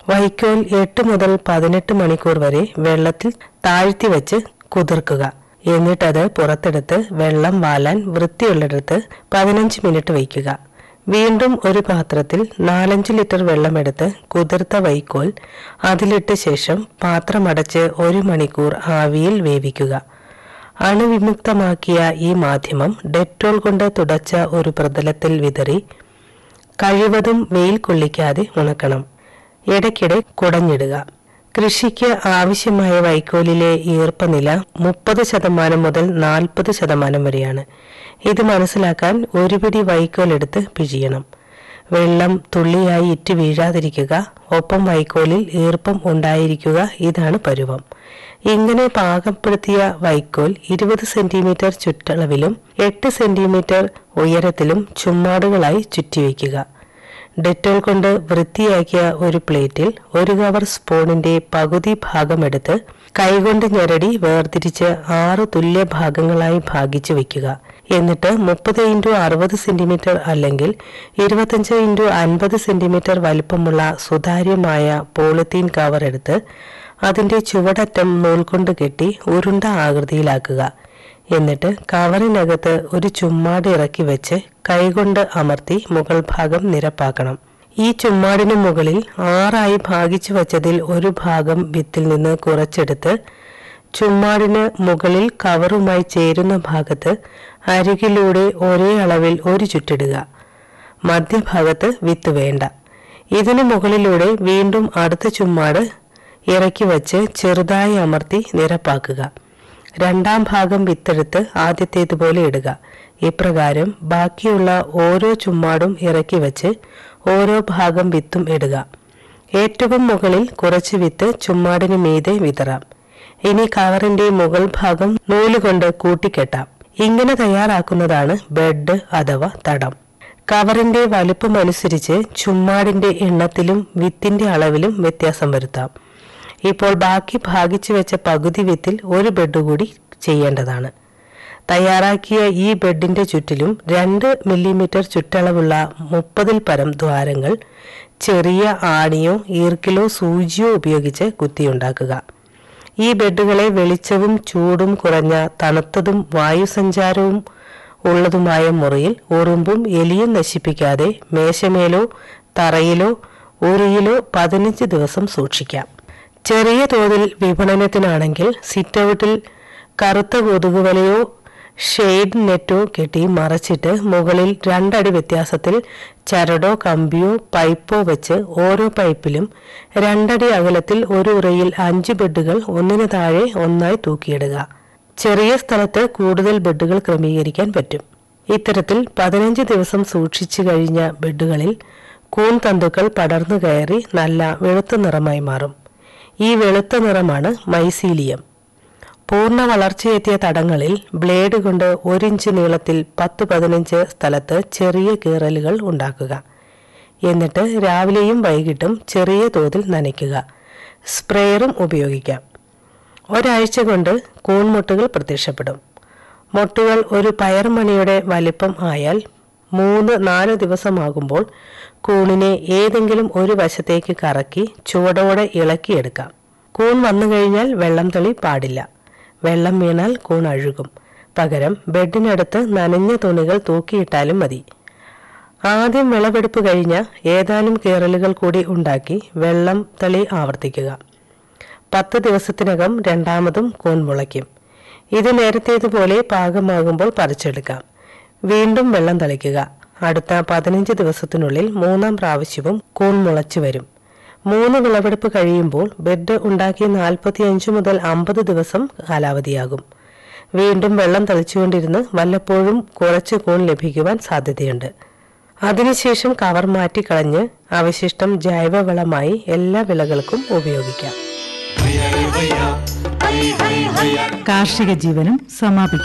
വൈക്കോൽ എട്ട് മുതൽ പതിനെട്ട് മണിക്കൂർ വരെ വെള്ളത്തിൽ താഴ്ത്തി വെച്ച് കുതിർക്കുക എന്നിട്ടത് പുറത്തെടുത്ത് വെള്ളം വാലാൻ വൃത്തിയുള്ളിടത്ത് പതിനഞ്ച് മിനിറ്റ് വയ്ക്കുക വീണ്ടും ഒരു പാത്രത്തിൽ നാലഞ്ച് ലിറ്റർ വെള്ളമെടുത്ത് കുതിർത്ത വൈക്കോൽ അതിലിട്ട ശേഷം പാത്രമടച്ച് ഒരു മണിക്കൂർ ആവിയിൽ വേവിക്കുക അണുവിമുക്തമാക്കിയ ഈ മാധ്യമം ഡെറ്റോൾ കൊണ്ട് തുടച്ച ഒരു പ്രതലത്തിൽ വിതറി കഴിവതും വെയിൽ കൊള്ളിക്കാതെ ഉണക്കണം ഇടയ്ക്കിടെ കുടഞ്ഞിടുക കൃഷിക്ക് ആവശ്യമായ വൈക്കോലിലെ ഈർപ്പനില മുപ്പത് ശതമാനം മുതൽ നാൽപ്പത് ശതമാനം വരെയാണ് ഇത് മനസ്സിലാക്കാൻ ഒരു പിടി വൈക്കോൽ എടുത്ത് പിഴിയണം വെള്ളം തുള്ളിയായി ഇറ്റ് വീഴാതിരിക്കുക ഒപ്പം വൈക്കോലിൽ ഈർപ്പം ഉണ്ടായിരിക്കുക ഇതാണ് പരുവം ഇങ്ങനെ പാകപ്പെടുത്തിയ വൈക്കോൽ ഇരുപത് സെന്റിമീറ്റർ ചുറ്റളവിലും എട്ട് സെന്റിമീറ്റർ ഉയരത്തിലും ചുമ്മാടുകളായി ചുറ്റിവെക്കുക ഡെറ്റോൾ കൊണ്ട് വൃത്തിയാക്കിയ ഒരു പ്ലേറ്റിൽ ഒരു കവർ സ്പൂണിന്റെ പകുതി ഭാഗമെടുത്ത് കൈകൊണ്ട് ഞെരടി വേർതിരിച്ച് ആറ് തുല്യ ഭാഗങ്ങളായി ഭാഗിച്ചു വെക്കുക എന്നിട്ട് മുപ്പത് ഇൻറ്റു അറുപത് സെന്റിമീറ്റർ അല്ലെങ്കിൽ ഇരുപത്തഞ്ച് ഇൻറ്റു അൻപത് സെന്റിമീറ്റർ വലിപ്പമുള്ള സുതാര്യമായ പോളിത്തീൻ കവർ എടുത്ത് അതിന്റെ ചുവടറ്റം നൂൽകൊണ്ട് കെട്ടി ഉരുണ്ട ആകൃതിയിലാക്കുക എന്നിട്ട് കവറിനകത്ത് ഒരു ചുമ്മാട് ഇറക്കി വെച്ച് കൈകൊണ്ട് അമർത്തി മുകൾ ഭാഗം നിരപ്പാക്കണം ഈ ചുമ്മാടിന് മുകളിൽ ആറായി ഭാഗിച്ചു വച്ചതിൽ ഒരു ഭാഗം വിത്തിൽ നിന്ന് കുറച്ചെടുത്ത് ചുമ്മാടിന് മുകളിൽ കവറുമായി ചേരുന്ന ഭാഗത്ത് അരികിലൂടെ ഒരേ അളവിൽ ഒരു ചുറ്റിടുക മധ്യഭാഗത്ത് വിത്ത് വേണ്ട ഇതിനു മുകളിലൂടെ വീണ്ടും അടുത്ത ചുമ്മാട് ഇറക്കി വച്ച് ചെറുതായി അമർത്തി നിരപ്പാക്കുക രണ്ടാം ഭാഗം വിത്തെടുത്ത് ആദ്യത്തേതുപോലെ ഇടുക ഇപ്രകാരം ബാക്കിയുള്ള ഓരോ ചുമ്മാടും ഇറക്കി വെച്ച് ഓരോ ഭാഗം വിത്തും ഇടുക ഏറ്റവും മുകളിൽ കുറച്ച് വിത്ത് ചുമ്മാടിന് മീതെ വിതറാം ഇനി കവറിന്റെ മുകൾ ഭാഗം നൂലുകൊണ്ട് കൂട്ടിക്കെട്ടാം ഇങ്ങനെ തയ്യാറാക്കുന്നതാണ് ബെഡ് അഥവാ തടം കവറിന്റെ വലുപ്പമനുസരിച്ച് ചുമ്മാടിന്റെ എണ്ണത്തിലും വിത്തിന്റെ അളവിലും വ്യത്യാസം വരുത്താം ഇപ്പോൾ ബാക്കി ഭാഗിച്ചു വെച്ച പകുതി വിത്തിൽ ഒരു ബെഡ് കൂടി ചെയ്യേണ്ടതാണ് തയ്യാറാക്കിയ ഈ ബെഡിന്റെ ചുറ്റിലും രണ്ട് മില്ലിമീറ്റർ ചുറ്റളവുള്ള മുപ്പതിൽ പരം ദ്വാരങ്ങൾ ചെറിയ ആണിയോ ഈർക്കിലോ സൂചിയോ ഉപയോഗിച്ച് കുത്തിയുണ്ടാക്കുക ഈ ബെഡുകളെ വെളിച്ചവും ചൂടും കുറഞ്ഞ തണുത്തതും വായുസഞ്ചാരവും ഉള്ളതുമായ മുറിയിൽ ഉറുമ്പും എലിയും നശിപ്പിക്കാതെ മേശമേലോ തറയിലോ ഉറിയിലോ പതിനഞ്ച് ദിവസം സൂക്ഷിക്കാം ചെറിയ തോതിൽ വിപണനത്തിനാണെങ്കിൽ സിറ്റൗട്ടിൽ കറുത്ത കൊതുകുവലയോ ഷെയ്ഡ് നെറ്റോ കെട്ടി മറച്ചിട്ട് മുകളിൽ രണ്ടടി വ്യത്യാസത്തിൽ ചരടോ കമ്പിയോ പൈപ്പോ വെച്ച് ഓരോ പൈപ്പിലും രണ്ടടി അകലത്തിൽ ഒരു ഉറയിൽ അഞ്ച് ബെഡുകൾ ഒന്നിനു താഴെ ഒന്നായി തൂക്കിയിടുക ചെറിയ സ്ഥലത്ത് കൂടുതൽ ബെഡുകൾ ക്രമീകരിക്കാൻ പറ്റും ഇത്തരത്തിൽ പതിനഞ്ച് ദിവസം സൂക്ഷിച്ചു കഴിഞ്ഞ ബെഡുകളിൽ കൂൺ തന്തുക്കൾ പടർന്നു കയറി നല്ല വെളുത്ത നിറമായി മാറും ഈ വെളുത്ത നിറമാണ് മൈസീലിയം പൂർണ്ണ വളർച്ചയെത്തിയ തടങ്ങളിൽ ബ്ലേഡ് കൊണ്ട് ഒരിഞ്ച് നീളത്തിൽ പത്ത് പതിനഞ്ച് സ്ഥലത്ത് ചെറിയ കീറലുകൾ ഉണ്ടാക്കുക എന്നിട്ട് രാവിലെയും വൈകിട്ടും ചെറിയ തോതിൽ നനയ്ക്കുക സ്പ്രേയറും ഉപയോഗിക്കാം ഒരാഴ്ച കൊണ്ട് കൂൺമുട്ടുകൾ പ്രത്യക്ഷപ്പെടും മുട്ടുകൾ ഒരു പയർമണിയുടെ വലിപ്പം ആയാൽ മൂന്ന് നാല് ദിവസമാകുമ്പോൾ കൂണിനെ ഏതെങ്കിലും ഒരു വശത്തേക്ക് കറക്കി ചുവടോടെ ഇളക്കിയെടുക്കാം കൂൺ വന്നു കഴിഞ്ഞാൽ വെള്ളം തെളി പാടില്ല വെള്ളം വീണാൽ കൂൺ അഴുകും പകരം ബെഡിനടുത്ത് നനഞ്ഞ തുണികൾ തൂക്കിയിട്ടാലും മതി ആദ്യം വിളവെടുപ്പ് കഴിഞ്ഞ ഏതാനും കീറലുകൾ കൂടി ഉണ്ടാക്കി വെള്ളം തെളി ആവർത്തിക്കുക പത്ത് ദിവസത്തിനകം രണ്ടാമതും കൂൺ മുളയ്ക്കും ഇത് നേരത്തേതുപോലെ പാകമാകുമ്പോൾ പറിച്ചെടുക്കാം വീണ്ടും വെള്ളം തളിക്കുക അടുത്ത പതിനഞ്ച് ദിവസത്തിനുള്ളിൽ മൂന്നാം പ്രാവശ്യവും കൂൺ മുളച്ചു വരും മൂന്ന് വിളവെടുപ്പ് കഴിയുമ്പോൾ ബെഡ് ഉണ്ടാക്കി നാൽപ്പത്തിയഞ്ച് മുതൽ അമ്പത് ദിവസം കാലാവധിയാകും വീണ്ടും വെള്ളം തളിച്ചുകൊണ്ടിരുന്ന് വല്ലപ്പോഴും കുറച്ച് കൂൺ ലഭിക്കുവാൻ സാധ്യതയുണ്ട് അതിനുശേഷം കവർ മാറ്റിക്കളഞ്ഞ് അവശിഷ്ടം ജൈവവളമായി എല്ലാ വിളകൾക്കും ഉപയോഗിക്കാം കാർഷിക ജീവനം സമാപിക്കും